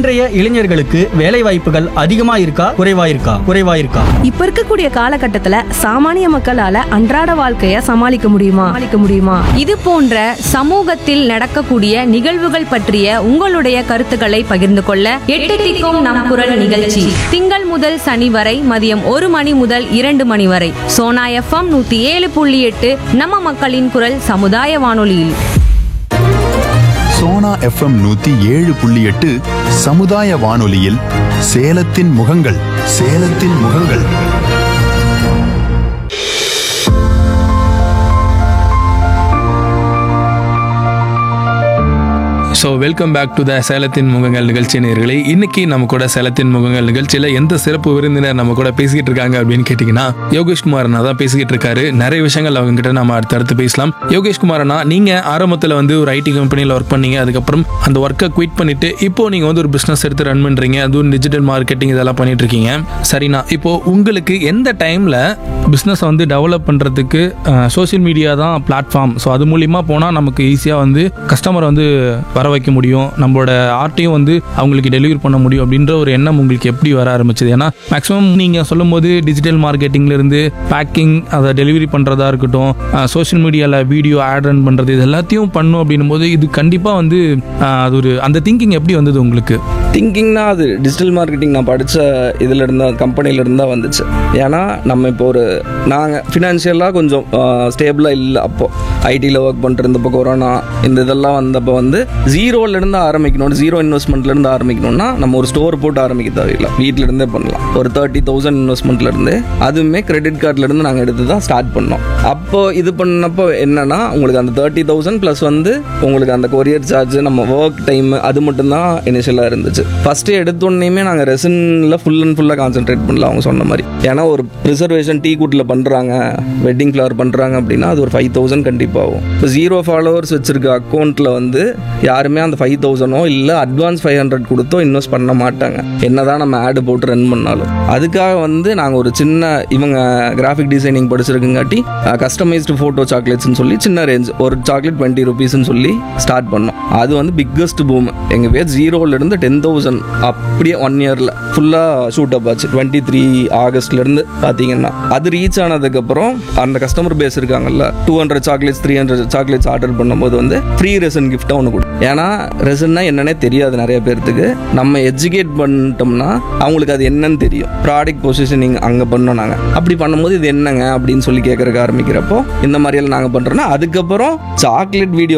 இன்றைய இளைஞர்களுக்கு வேலை வாய்ப்புகள் அதிகமா இருக்கா குறைவா இருக்கா குறைவா இருக்கா இப்ப இருக்கக்கூடிய காலகட்டத்துல சாமானிய மக்களால அன்றாட வாழ்க்கைய சமாளிக்க முடியுமா சமாளிக்க முடியுமா இது போன்ற சமூகத்தில் நடக்கக்கூடிய நிகழ்வுகள் பற்றிய உங்களுடைய கருத்துக்களை பகிர்ந்து கொள்ள எட்டு திக்கும் நம் குரல் நிகழ்ச்சி திங்கள் முதல் சனி வரை மதியம் ஒரு மணி முதல் இரண்டு மணி வரை சோனா எஃப்எம் நூத்தி ஏழு புள்ளி எட்டு நம்ம மக்களின் குரல் சமுதாய வானொலியில் சோனா எஃப்எம் நூத்தி ஏழு புள்ளி எட்டு சமுதாய வானொலியில் சேலத்தின் முகங்கள் சேலத்தின் முகங்கள் so welcome back to the சேலத்தின் முகங்கள் நிகழ்ச்சி நேயர்களே இன்னைக்கு நம்ம கூட சேலத்தின் முகங்கள் நிகழ்ச்சியில் எந்த சிறப்பு விருந்தினர் நம்ம கூட பேசிக்கிட்டு இருக்காங்க அப்படின்னு கேட்டிங்கன்னா யோகேஷ் குமார் அண்ணா தான் பேசிக்கிட்டு இருக்காரு நிறைய விஷயங்கள் அவங்க கிட்ட நம்ம அடுத்தடுத்து பேசலாம் யோகேஷ் குமார் அண்ணா நீங்கள் ஆரம்பத்தில் வந்து ஒரு ஐடி கம்பெனியில் ஒர்க் பண்ணீங்க அதுக்கப்புறம் அந்த ஒர்க்கை குவிட் பண்ணிட்டு இப்போ நீங்கள் வந்து ஒரு பிஸ்னஸ் எடுத்து ரன் பண்ணுறீங்க அதுவும் டிஜிட்டல் மார்க்கெட்டிங் இதெல்லாம் பண்ணிட்டு இருக்கீங்க சரிண்ணா இப்போ உங்களுக்கு எந்த டைமில் பிஸ்னஸை வந்து டெவலப் பண்ணுறதுக்கு சோஷியல் மீடியா தான் பிளாட்ஃபார்ம் ஸோ அது மூலிமா போனால் நமக்கு ஈஸியாக வந்து கஸ்டமரை வந்து வர வைக்க முடியும் நம்மளோட ஆர்ட்டையும் வந்து அவங்களுக்கு டெலிவரி பண்ண முடியும் அப்படின்ற ஒரு எண்ணம் உங்களுக்கு எப்படி வர ஆரம்பிச்சது ஏன்னா மேக்ஸிமம் நீங்கள் சொல்லும்போது டிஜிட்டல் மார்க்கெட்டிங்லேருந்து பேக்கிங் அதை டெலிவரி பண்ணுறதா இருக்கட்டும் சோஷியல் மீடியாவில் வீடியோ ஆட் ரன் பண்ணுறது இது எல்லாத்தையும் பண்ணும் அப்படின்னும் போது இது கண்டிப்பாக வந்து ஆஹ், அது ஒரு அந்த திங்கிங் எப்படி வந்தது உங்களுக்கு திங்கிங்னா அது டிஜிட்டல் மார்க்கெட்டிங் நான் படித்த இதில் இருந்தா கம்பெனியில் இருந்தால் வந்துச்சு ஏன்னா நம்ம இப்போ ஒரு நாங்கள் ஃபினான்ஷியலாக கொஞ்சம் ஸ்டேபிளாக இல்லை அப்போது ஐடியில் ஒர்க் பண்ணிட்டு இருந்தப்போ கொரோனா இந்த இதெல்லாம் வந்தப்போ வந்து ஜீரோலேருந்து ஆரம்பிக்கணும் ஜீரோ இன்வெஸ்ட்மெண்ட்லேருந்து ஆரம்பிக்கணும்னா நம்ம ஒரு ஸ்டோர் போட்டு ஆரம்பிக்க தேவையில்லை வீட்டில இருந்தே பண்ணலாம் ஒரு தேர்ட்டி தௌசண்ட் இன்வெஸ்ட்மெண்ட்லேருந்து அதுவுமே கிரெடிட் கார்ட்லேருந்து நாங்கள் எடுத்து தான் ஸ்டார்ட் பண்ணோம் அப்போ இது பண்ணப்போ என்னன்னா உங்களுக்கு அந்த தேர்ட்டி தௌசண்ட் ப்ளஸ் வந்து உங்களுக்கு அந்த கொரியர் சார்ஜ் நம்ம ஒர்க் டைம் அது மட்டும்தான் இனிஷியலாக இருந்துச்சு ஃபஸ்ட்டு எடுத்தோடனேயுமே நாங்கள் ரெசனில் ஃபுல் அண்ட் ஃபுல்லாக கான்சென்ட்ரேட் பண்ணல அவங்க சொன்ன மாதிரி ஏன்னா ஒரு ப்ரிசர்வேஷன் டீ கூட்டில் பண்ணுறாங்க வெட்டிங் ஃப்ளவர் பண்ணுறாங்க அப்படின்னா அது ஒரு ஃபைவ் தௌசண்ட் கண்டிப்பாக ஆகும் இப்போ ஜீரோ ஃபாலோவர்ஸ் வச்சிருக்க அக்கௌண்ட்டில் வந்து யாருமே அந்த ஃபைவ் தௌசண்டோ இல்லை அட்வான்ஸ் ஃபைவ் ஹண்ட்ரட் கொடுத்தோ இன்வெஸ்ட் பண்ண மாட்டாங்க என்னதான் நம்ம ஆடு போட்டு ரன் பண்ணாலும் அதுக்காக வந்து நாங்கள் ஒரு சின்ன இவங்க கிராஃபிக் டிசைனிங் படிச்சிருக்குங்காட்டி கஸ்டமைஸ்டு ஃபோட்டோ சாக்லேட்ஸ்னு சொல்லி சின்ன ரேஞ்ச் ஒரு சாக்லேட் டுவெண்ட்டி ருபீஸ்னு சொல்லி ஸ்டார்ட் பண்ணோம் அது வந்து பிக்கஸ்ட் பூம் எங்கள் பேர் ஜீரோலேருந்து டென் தௌசண்ட் அப்படியே ஒன் இயரில் ஃபுல்லாக ஷூட் அப் ஆச்சு டுவெண்ட்டி த்ரீ ஆகஸ்ட்லேருந்து பார்த்தீங்கன்னா அது ரீச் ஆனதுக்கப்புறம் அந்த கஸ்டமர் பேஸ் இருக்காங்கல்ல two hundred chocolates three hundred chocolates order பண்ணும்போது வந்து ஃப்ரீ ரெசன் கிஃப்ட்டாக ஒன்று கொடு ஏன்னா ரெசன்னா என்னன்னே தெரியாது நிறைய பேர்த்துக்கு நம்ம எஜுகேட் பண்ணிட்டோம்னா அவங்களுக்கு அது என்னன்னு தெரியும் ப்ராடக்ட் பொசிஷனிங் அங்கே பண்ணோம் நாங்கள் அப்படி பண்ணும்போது இது என்னங்க அப்படின்னு சொல்லி கேட்கறக்கு ஆரம்பிக்கிறப்போ இந்த மாதிரியெல்லாம் நாங்கள் பண்ணுறோன்னா அதுக்கப்புறம் சாக்லேட் வீடியோ